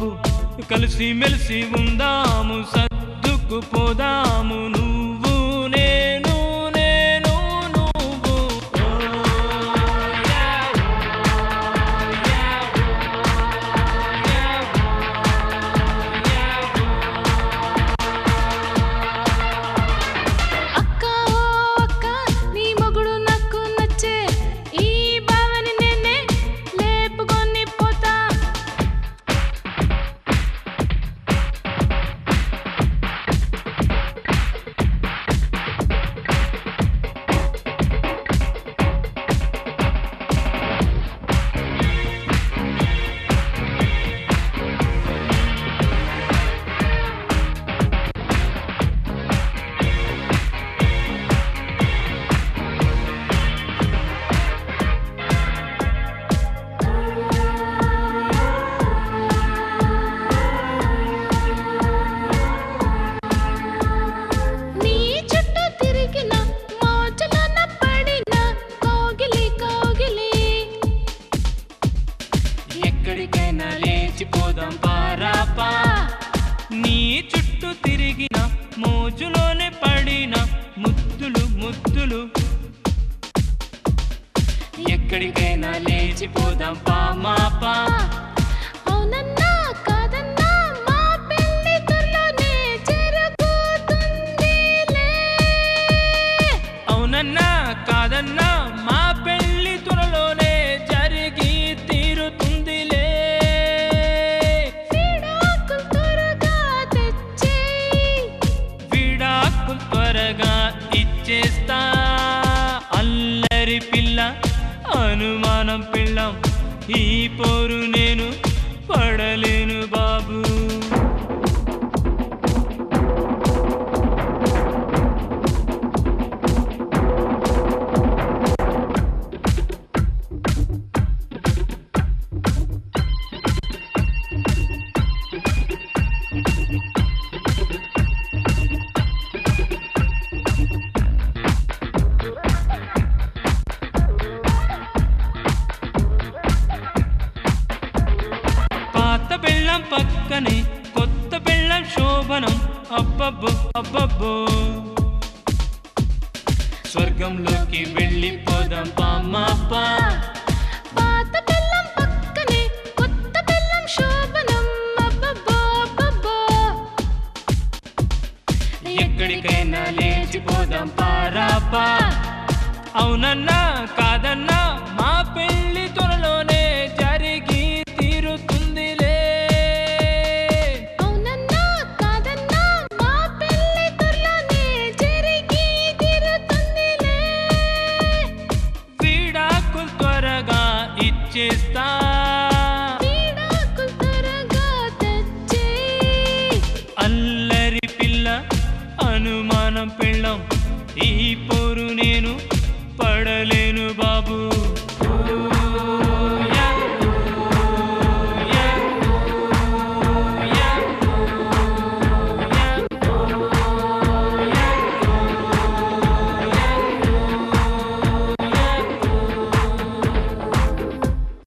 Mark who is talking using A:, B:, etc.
A: బాబు కలిసి మెలిసి ఉందాము సర్దుకుపోదాము నువ్వు నేను నేను నువ్వు ఓ యా, ఓ యా, ఓ యా,
B: అక్క ఓ అక్క నీ మొగుడు నాకు నచ్చే ఈ భావని నేనే లేపుకొని పోతా నీ చుట్టూ తిరిగిన మోజులోన పడిన కోగిలి కోగిలి
A: ఎక్కడికైనా లేచిపోదాం పారాపా నీ చుట్టూ తిరిగిన మోజులోనే పడిన ముద్దులు ముద్దులు ఎక్కడికైనా లేచిపోదాం పా మా పా
B: అవునన్నా కాదన్నా మా పెళ్లి త్వరలోనే జరుగుతుందిలే
A: అవునన్నా కాదన్నా మా పెళ్లి త్వరలోనే జరిగి తీరుతుందిలే
B: విడాకులు త్వరగా తెచ్చేయ్
A: విడాకులు త్వరగా ఇచ్చేస్తా అల్లరి పిల్ల అనుమానం పిల్లం ఈ పోరు నేను పడలేను బాబు పాత బెల్లం పక్కనే కొత్త బెల్లం శోభనం అబ్బబ్బో అబ్బబ్బో స్వర్గంలోకి వెళ్ళిపోదాం పామాపా
B: పాత బెల్లం పక్కనే కొత్త బెల్లం శోభనం అబ్బబ్బో అబ్బబ్బో
A: ఎక్కడికైనా లేచిపోదాం పారాపా అవునన్నా కాదన్నా మా పెళ్లి త్వరలోనే జరిగి తీరుతుందిలే
B: అవునన్నా కాదన్నా మా పెళ్లి త్వరలోనే జరిగి తీరుతుందిలే
A: విడాకులు త్వరగా ఇచ్చేస్తా
B: విడాకులు త్వరగా తెచ్చేయ్
A: అల్లరి పిల్ల అనుమానం పెళ్ళం ఈ పోరు నేను పడలే